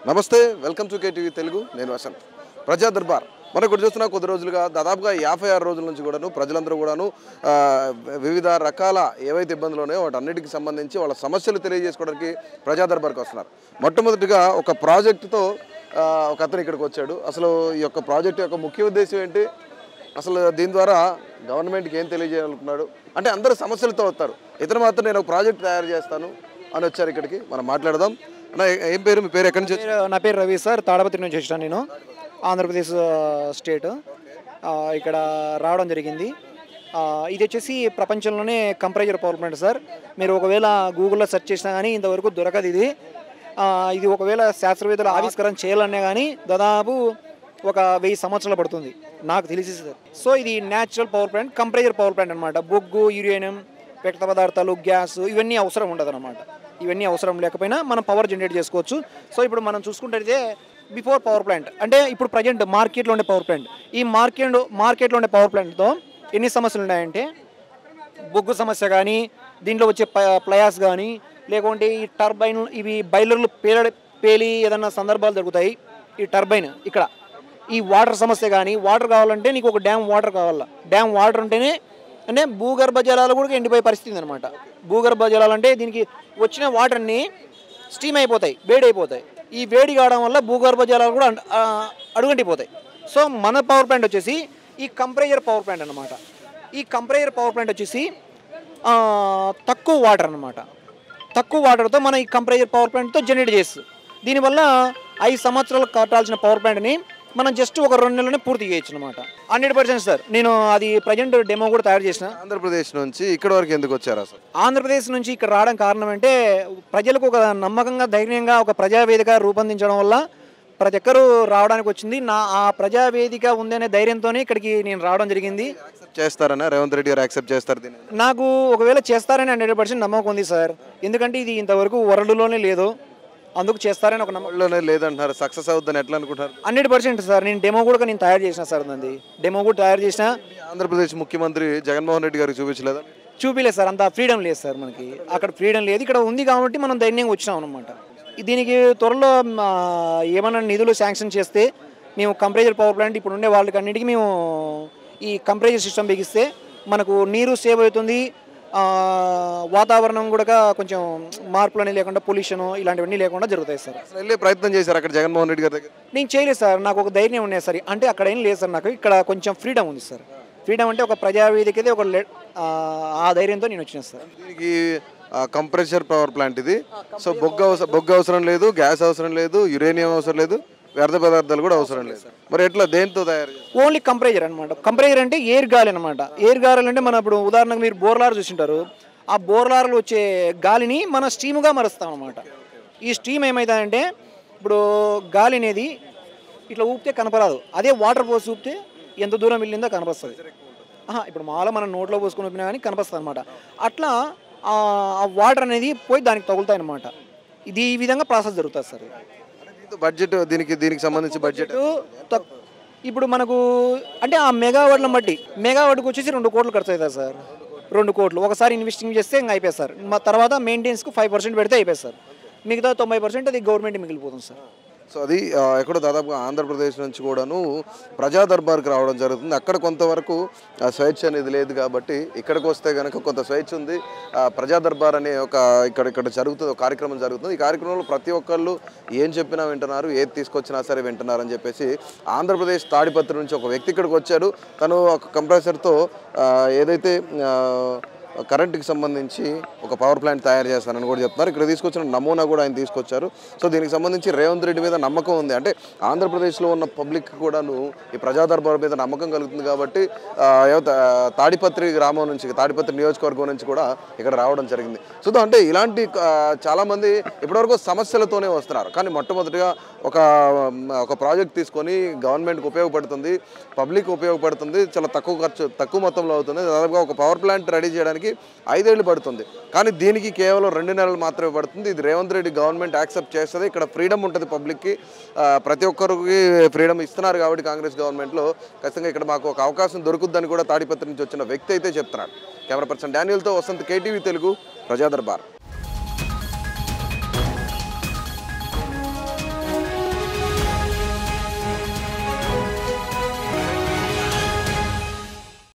నమస్తే welcome to KTV Telugu నేను వసంత్ ప్రజా దర్బార్ మనం ఇక్కడ చూస్తున్న కొద్ది రోజులుగా దాదాపుగా యాభై ఆరు రోజుల నుంచి కూడాను ప్రజలందరూ కూడాను ఆ, వివిధ రకాల ఏవైతే ఇబ్బందులు ఉన్నాయో వాటన్నిటికి సంబంధించి వాళ్ళ సమస్యలు తెలియజేసుకోవడానికి ప్రజా దర్బార్కి వస్తున్నారు మొట్టమొదటిగా ఒక ప్రాజెక్టుతో ఆ, ఒక అతను ఇక్కడికి వచ్చాడు అసలు ఈ యొక్క ప్రాజెక్ట్ యొక్క ముఖ్య ఉద్దేశం ఏంటి అసలు దీని ద్వారా గవర్నమెంట్కి ఏం తెలియజేయాలనుకున్నాడు అంటే అందరూ సమస్యలతో వస్తారు ఇతను మాత్రం నేను ఒక ప్రాజెక్ట్ తయారు చేస్తాను అని వచ్చారు ఇక్కడికి మనం మాట్లాడదాం అన్న ఏ- ఏం పేరు మీ పేరు ఎక్కడి నుంచి వచ్చారు? పేరు- నా పేరు రవి సార్ తాడపత్రి నుంచి వచ్చాను నేను ఆంధ్రప్రదేశ్ ఆ, స్టేట్ ఆ, ఇక్కడ రావడం జరిగింది ఆ, ఇది వచ్చేసి ప్రపంచంలోనే కంపరేజర్ పవర్ ప్లాంట్ సార్ మీరు ఒకవేళ గూగుల్లో సెర్చ్ చేసినా కానీ ఇంతవరకు దొరకదు ఇది ఆ, ఇది ఒకవేళ శాస్త్రవేత్తలు ఆవిష్కరణ చేయాలన్నా కానీ దాదాపు ఒక వెయ్యి సంవత్సరాలు పడుతుంది నాకు తెలిసి సార్ సో ఇది natural power plant compressor power plant అనమాట బొగ్గు యురేనియం వ్యక్త పదార్థాలు గ్యాస్ ఇవన్నీ అవసరం ఉండదు ఇవన్నీ అవసరం లేకపోయినా మనం పవర్ జనరేట్ చేసుకోవచ్చు సో ఇప్పుడు మనం చూసుకుంటే బిఫోర్ పవర్ ప్లాంట్ అంటే ఇప్పుడు ప్రజెంట్ మార్కెట్లో ఉండే పవర్ ప్లాంట్ ఈ మార్కెట్ మార్కెట్లో ఉండే పవర్ ప్లాంట్తో ఎన్ని సమస్యలు ఉన్నాయంటే బొగ్గు సమస్య కానీ దీంట్లో వచ్చే ప- ప్లయాస్ కానీ లేకుంటే ఈ టర్బైన్ ఇవి బైలర్లు పేల పేలి ఏదన్నా సందర్భాలు జరుగుతాయి ఈ టర్బైన్ ఇక్కడ ఈ వాటర్ సమస్య కానీ వాటర్ కావాలంటే నీకు ఒక డ్యామ్ వాటర్ కావాలా డ్యామ్ వాటర్ ఉంటేనే అంటే భూగర్భ జలాలు కూడా ఎండిపోయే పరిస్థితి అనమాట భూగర్భ జలాలు అంటే దీనికి వచ్చిన వాటర్ని స్టీమ్ అయిపోతాయి వేడి అయిపోతాయి ఈ వేడి కావడం వల్ల భూగర్భ జలాలు కూడా అంట- ఆ, అడుగంటిపోతాయి సో మన పవర్ ప్లాంట్ వచ్చేసి ఈ కంప్రెజర్ పవర్ ప్లాంట్ అనమాట ఈ కంప్రెజర్ పవర్ ప్లాంట్ వచ్చేసి ఆ, తక్కువ వాటర్ అనమాట తక్కువ వాటర్తో మనం ఈ కంప్రెజర్ పవర్ ప్లాంట్తో జనరేట్ చేస్తుంది దీనివల్ల ఐదు సంవత్సరాలు కట్టాల్సిన పవర్ ప్లాంట్ని మనం జస్ట్ ఒక రెండు నెలలోనే పూర్తి చేయొచ్చు అనమాట హండ్రెడ్ పర్సెంట్ సార్ నేను అది ప్రజెంట్ డెమో కూడా తయారు చేసిన ఆంధ్రప్రదేశ్ నుంచి ఇక్కడ వరకు ఎందుకు వచ్చారు అసలు ఆంధ్రప్రదేశ్ నుంచి ఇక్కడ రావడం కారణం అంటే ప్రజలకు ఒక నమ్మకంగా ధైర్యంగా ఒక ప్రజావేదిక రూపొందించడం వల్ల ప్రతి ఒక్కరూ రావడానికి వచ్చింది నా ఆ ప్రజావేదిక ఉందనే ధైర్యంతోనే ఇక్కడికి నేను రావడం జరిగింది యాక్సెప్ట్ చేస్తారనా రేవంత్ రెడ్డి గారు యాక్సెప్ట్ చేస్తారు దీన్ని నాకు ఒకవేళ చేస్తారని హండ్రెడ్ పర్సెంట్ నమ్మకం ఉంది సార్ ఎందుకంటే ఇది ఇంతవరకు వరల్డ్లోనే లేదు అందుకు చేస్తారని ఒక నమ్మకం వరల్డ్లోనే లేదంటున్నారు సక్సెస్ అవుతుందని ఎట్లా అనుకుంటారు హండ్రెడ్ పర్సెంట్ సార్ నేను డెమో కూడా నేను తయారు చేసిన సార్ దాన్ని డెమో కూడా తయారు చేసిన ఆంధ్రప్రదేశ్ ముఖ్యమంత్రి జగన్మోహన్ రెడ్డి గారికి చూపించలేదా చూపిలేదు సార్ అంత ఫ్రీడమ్ లేదు సార్ మనకి అక్కడ ఫ్రీడమ్ లేదు ఇక్కడ ఉంది కాబట్టి మనం ధైర్యంగా వచ్చినాం అనమాట దీనికి త్వరలో ఆ, ఏమైనా నిధులు శాంక్షన్ చేస్తే మేము కంప్రెజర్ పవర్ ప్లాంట్ ఇప్పుడు ఉండే వాళ్ళకి అన్నిటికీ మేము ఈ కంప్రెజర్ సిస్టమ్ బిగిస్తే మనకు నీరు సేవ్ అవుతుంది ఆ, వాతావరణం కూడా కొంచెం మార్పులు అనేవి లేకుండా పొల్యూషన్ ఇలాంటివన్నీ లేకుండా జరుగుతాయి సార్ అసలు వెళ్ళే ప్రయత్నం చేశారు అక్కడ జగన్మోహన్ రెడ్డి గారి దగ్గర నేను చేయలేదు సార్ నాకు ఒక ధైర్యం ఉన్నాయి సార్ అంటే అక్కడ ఏం లేదు సార్ నాకు ఇక్కడ కొంచెం ఫ్రీడమ్ ఉంది సార్ ఫ్రీడమ్ అంటే ఒక ప్రజావేదికదే ఒక లె- ఆ, ఆ ధైర్యంతో నేను వచ్చిన సార్ దీనికి కంప్రెషర్ పవర్ ప్లాంట్ ఇది సో బొగ్గు అవసరం బొగ్గు అవసరం లేదు గ్యాస్ అవసరం లేదు యురేనియం అవసరం లేదు వ్యర్థ పదార్థాలు కూడా అవసరం లేదు మరి ఎట్లా దేంతో తయారు చేస్తారు? ఓన్లీ కంప్రెజర్ అనమాట కంప్రెజర్ అంటే ఎయిర్ గాలి అనమాట ఎయిర్ గాలి అంటే మనం ఇప్పుడు ఉదాహరణకు మీరు బోర్లార్ చూసింటారు ఆ బోర్లార్లు వచ్చే గాలిని మన స్టీమ్గా మరుస్తాం అనమాట ఈ స్టీమ్ ఏమవుతుందంటే ఇప్పుడు గాలి అనేది ఇట్లా ఊపితే కనపరాదు అదే వాటర్ పోసి ఊపితే ఎంత దూరం వెళ్ళిందో కనపస్తుంది ఆహా, ఇప్పుడు మాలో మనం నోట్లో పోసుకొని ఊపినా కానీ కనపస్తుంది అనమాట అట్లా ఆ ఆ వాటర్ అనేది పోయి దానికి తగులుతాయి అనమాట ఇది ఈ విధంగా ప్రాసెస్ జరుగుతుంది సార్ అంటే దీంతో బడ్జెట్ దీనికి దీనికి సంబంధించి బడ్జెట్ తక్- ఇప్పుడు మనకు అంటే ఆ మెగావాట్లను బట్టి మెగావాట్కి వచ్చేసి రెండు కోట్లు ఖర్చు అవుతుంది సార్ రెండు కోట్లు ఒకసారి ఇన్వెస్టింగ్ చేస్తే ఇంకా అయిపోయి సార్ మా తర్వాత మెయింటెనెన్స్కి ఫైవ్ పర్సెంట్ పెడితే అయిపోయి సార్ మిగతా తొంభై పర్సెంట్ అది గవర్నమెంట్ మిగిలిపోతుంది సార్ సో అది ఆ, ఎక్కడో దాదాపుగా ఆంధ్రప్రదేశ్ నుంచి కూడాను ప్రజా దర్బార్కి రావడం జరుగుతుంది అక్కడ కొంతవరకు ఆ, స్వేచ్ఛ అనేది లేదు కాబట్టి ఇక్కడికి వస్తే కనుక కొంత స్వేచ్ఛ ఉంది ఆ, ప్రజా దర్బార్ అనే ఒక ఇక్కడ ఇక్కడ జరుగుతుంది ఒక కార్యక్రమం జరుగుతుంది ఈ కార్యక్రమంలో ప్రతి ఒక్కళ్ళు ఏం చెప్పినా వింటున్నారు ఏది తీసుకొచ్చినా సరే వింటున్నారు అని చెప్పేసి ఆంధ్రప్రదేశ్ తాడిపత్రి నుంచి ఒక వ్యక్తి ఇక్కడికి వచ్చాడు తను ఒక కంప్రెసర్తో ఏదైతే ఆ, కరెంట్కి సంబంధించి ఒక పవర్ ప్లాంట్ తయారు చేస్తానని కూడా చెప్తున్నారు ఇక్కడ తీసుకొచ్చిన నమూనా కూడా ఆయన తీసుకొచ్చారు సో దీనికి సంబంధించి రేవంత్ రెడ్డి మీద నమ్మకం ఉంది అంటే ఆంధ్రప్రదేశ్లో ఉన్న పబ్లిక్ కూడాను ఈ ప్రజా దర్బార్ మీద నమ్మకం కలుగుతుంది కాబట్టి ఆ, ఏవ- తా- తాడిపత్రి గ్రామం నుంచి తాడిపత్రి నియోజకవర్గం నుంచి కూడా ఇక్కడ రావడం జరిగింది సో అంటే ఇలాంటి ఆ, చాలామంది ఇప్పటివరకు సమస్యలతోనే వస్తున్నారు కానీ మొట్టమొదటిగా ఒక ఒక ప్రాజెక్ట్ తీసుకొని గవర్నమెంట్కి ఉపయోగపడుతుంది పబ్లిక్ ఉపయోగపడుతుంది చాలా తక్కువ ఖర్చు తక్కువ మొత్తంలో అవుతుంది దాదాపుగా ఒక పవర్ ప్లాంట్ రెడీ చేయడానికి ఐదేళ్ళు పడుతుంది కానీ దీనికి కేవలం రెండు నెలలు మాత్రమే పడుతుంది ఇది రేవంత్ రెడ్డి గవర్నమెంట్ యాక్సెప్ట్ చేస్తుంది ఇక్కడ ఫ్రీడమ్ ఉంటుంది పబ్లిక్కి ఆ, ప్రతి ఒక్కరికి ఫ్రీడమ్ ఇస్తున్నారు కాబట్టి కాంగ్రెస్ గవర్నమెంట్లో ఖచ్చితంగా ఇక్కడ మాకు ఒక అవకాశం దొరుకుద్దని కూడా తాడిపత్రి నుంచి వచ్చిన వ్యక్తి అయితే చెప్తున్నాడు కెమెరా పర్సన్ డానియల్తో వసంత్ కేటీవీ తెలుగు ప్రజా దర్బార్